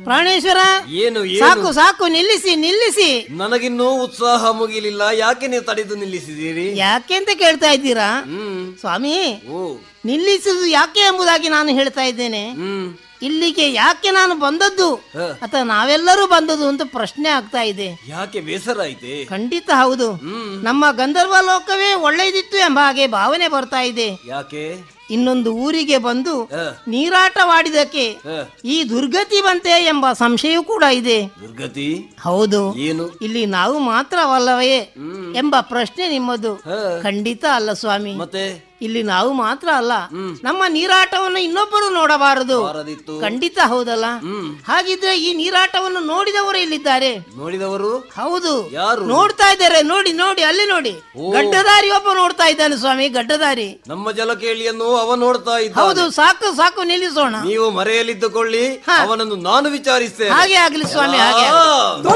ಪ್ರಾಣೇಶ್ವರ ಏನು ಸಾಕು ಏನು ಸಾಕು ನಿಲ್ಲಿಸಿ ನಿಲ್ಲಿಸಿ ನನಗಿನ್ನೂ ಉತ್ಸಾಹ ಮುಗಿಲಿಲ್ಲ ಯಾಕೆ ನೀವು ತಡೆದು ನಿಲ್ಲಿಸಿದ್ದೀರಿ ಯಾಕೆ ಅಂತ ಕೇಳ್ತಾ ಇದ್ದೀರಾ ಹ್ಮ್ ಸ್ವಾಮಿ ಓ ನಿಲ್ಲಿಸುವುದು ಯಾಕೆ ಎಂಬುದಾಗಿ ನಾನು ಹೇಳ್ತಾ ಇದ್ದೇನೆ ಹ್ಮ್ ಇಲ್ಲಿಗೆ ಯಾಕೆ ನಾನು ಬಂದದ್ದು ಹ. ಅಥವಾ ನಾವೆಲ್ಲರೂ ಬಂದದ್ದು ಅಂತ ಪ್ರಶ್ನೆ ಆಗ್ತಾ ಇದೆ ಯಾಕೆ ಬೇಸರ ಐತೆ ಖಂಡಿತ ಹೌದು ಹ್ಮ್ ನಮ್ಮ ಗಂಧರ್ವ ಲೋಕವೇ ಒಳ್ಳೆಯದಿತ್ತು ಎಂಬ ಹಾಗೆ ಭಾವನೆ ಬರ್ತಾ ಇದೆ ಯಾಕೆ ಇನ್ನೊಂದು ಊರಿಗೆ ಬಂದು ಹ, ನೀರಾಟವಾಡಿದಕ್ಕೆ ಹ. ಈ ದುರ್ಗತಿ ಬಂತೆ ಎಂಬ ಸಂಶಯವೂ ಕೂಡ ಇದೆ ದುರ್ಗತಿ ಹೌದು ಏನು ಇಲ್ಲಿ ನಾವು ಮಾತ್ರವಲ್ಲವೇ ಹ್ಮ್ ಎಂಬ ಪ್ರಶ್ನೆ ನಿಮ್ಮದು ಹ, ಖಂಡಿತ ಅಲ್ಲ ಸ್ವಾಮಿ ಮತ್ತೆ ಇಲ್ಲಿ ನಾವು ಮಾತ್ರ ಅಲ್ಲ ಹ್ಮ್. ನಮ್ಮ ನೀರಾಟವನ್ನು ಇನ್ನೊಬ್ಬರು ನೋಡಬಾರದು ಬಾರದಿತ್ತು ಖಂಡಿತ ಹೌದಲ್ಲ ಹ್ಮ್ ಹಾಗಿದ್ರೆ ಈ ನೀರಾಟವನ್ನು ನೋಡಿದವರು ಇಲ್ಲಿದ್ದಾರೆ ನೋಡಿದವರು ಹೌದು ಯಾರು ನೋಡ್ತಾ ಇದ್ದಾರೆ ನೋಡಿ ನೋಡಿ ಅಲ್ಲಿ ನೋಡಿ ಗಡ್ಡದಾರಿ ಒಬ್ಬ ನೋಡ್ತಾ ಇದ್ದಾನೆ ಸ್ವಾಮಿ ಗಡ್ಡದಾರಿ ನಮ್ಮ ಜಲಕೇಳಿಯನ್ನು ಅವ ನೋಡ್ತಾ ಇದ್ದ ಹೌದು ಸಾಕು ಸಾಕು ನಿಲ್ಲಿಸೋಣ ನೀವು ಮರೆಯಲಿದ್ದುಕೊಳ್ಳಿ ಅವನನ್ನು ನಾನು ವಿಚಾರಿಸ್ತೇನೆ ಹಾಗೆ ಆಗ್ಲಿ ಸ್ವಾಮಿ ಹಾಗೆ ಆ, ಆಗ್ಲಿ.